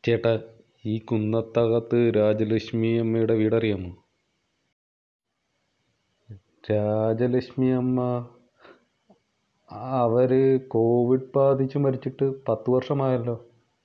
ചേട്ടാ ഈ കുന്നത്തകത്ത് രാജലക്ഷ്മി അമ്മയുടെ വീടറിയാമോ രാജലക്ഷ്മി അമ്മ അവർ കോവിഡ് ബാധിച്ച് മരിച്ചിട്ട് പത്ത് വർഷമായല്ലോ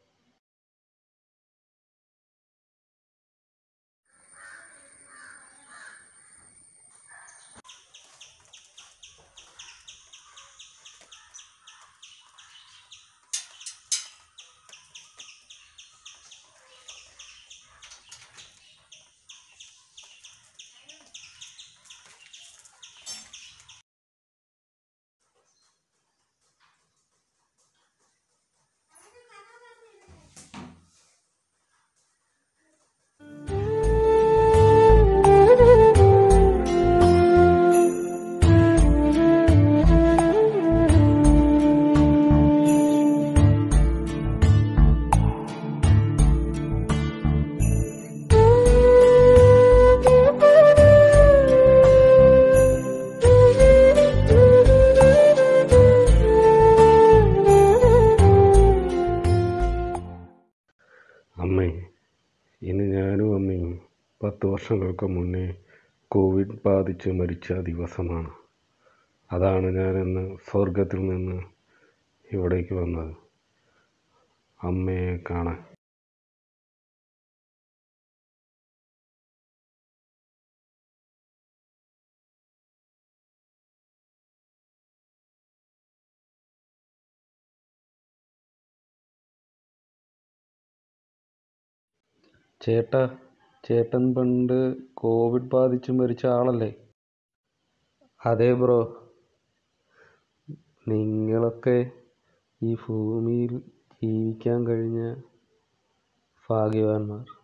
അമ്മേ ഇന്ന് ഞാനും അമ്മയും പത്ത് വർഷങ്ങൾക്ക് മുന്നേ കോവിഡ് ബാധിച്ച് മരിച്ച ദിവസമാണ് അതാണ് ഞാനിന്ന് സ്വർഗത്തിൽ നിന്ന് ഇവിടേക്ക് വന്നത് അമ്മയെ കാണാൻ ചേട്ടാ ചേട്ടൻ പണ്ട് കോവിഡ് ബാധിച്ച് മരിച്ച ആളല്ലേ അതെ ബ്രോ നിങ്ങളൊക്കെ ഈ ഭൂമിയിൽ ജീവിക്കാൻ കഴിഞ്ഞ ഭാഗ്യവാന്മാർ